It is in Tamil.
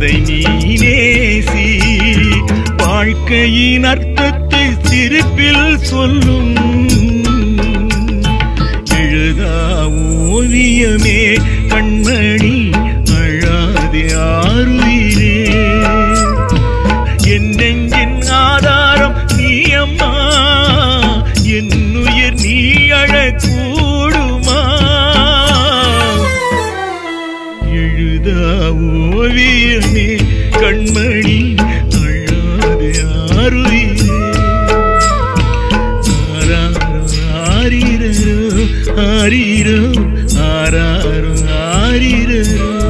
அதை நீ நேசி வாழ்க்கையின் அர்த்தத்தை சிரிப்பில் சொல்லும் எழுதா ஓவியமே கண்மணி அழாதே ஆறுயிரே என் நெஞ்சின் ஆதாரம் நீ அம்மா என்னுயிர் நீ அழக்கூடுமா எழுதா ஓவியமே கண்மணி அழாதே ஆறுயிரே ஆராரோ ஆரிரோ ஆரிரோ ஆராரோ ஆரிரோ